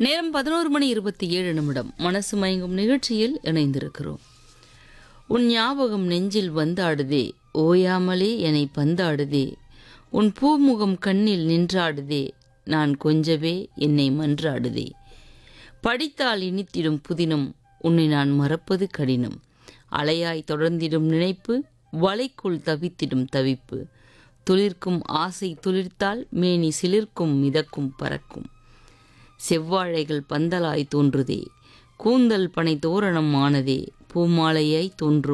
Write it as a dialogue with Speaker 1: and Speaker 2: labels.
Speaker 1: நேரம் பதினோரு மணி இருபத்தி ஏழு நிமிடம் மனசு மயங்கும் நிகழ்ச்சியில் இணைந்திருக்கிறோம் உன் ஞாபகம் நெஞ்சில் வந்தாடுதே ஓயாமலே என்னை பந்தாடுதே உன் பூமுகம் கண்ணில் நின்றாடுதே நான் கொஞ்சவே என்னை மன்றாடுதே படித்தால் இனித்திடும் புதினம் உன்னை நான் மறப்பது கடினம் அலையாய் தொடர்ந்திடும் நினைப்பு வலைக்குள் தவித்திடும் தவிப்பு துளிர்க்கும் ஆசை துளிர்த்தால் மேனி சிலிர்க்கும் மிதக்கும் பறக்கும் செவ்வாழைகள் பந்தலாய் தோன்றுதே கூந்தல் பனை தோரணம் ஆனதே பூமாலையாய் தோன்றும்